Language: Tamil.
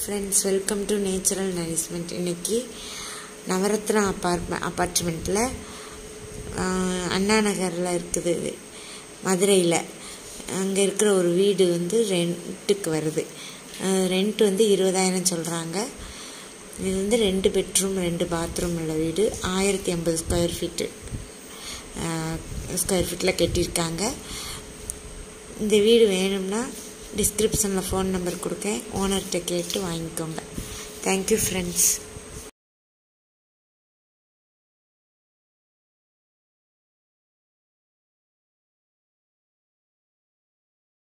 friends welcome to natural nourishment இன்னைக்கு நவரத்னா அப்பார்ட்மெண்ட் அப்பார்ட்மெண்ட்டில் அண்ணா நகரில் இருக்குது இது மதுரையில் அங்கே இருக்கிற ஒரு வீடு வந்து ரெண்ட்டுக்கு வருது ரெண்ட் வந்து இருபதாயிரம் சொல்கிறாங்க இது வந்து ரெண்டு பெட்ரூம் ரெண்டு பாத்ரூம் உள்ள வீடு ஆயிரத்தி ஐம்பது ஸ்கொயர் ஃபீட்டு ஸ்கொயர் ஃபீட்டில் கட்டியிருக்காங்க இந்த வீடு வேணும்னா டிஸ்கிரிப்ஷனில் ஃபோன் நம்பர் கொடுக்கேன் ஓனர்கிட்ட கேட்டு வாங்கிக்கோங்க தேங்க்யூ ஃப்ரெண்ட்ஸ்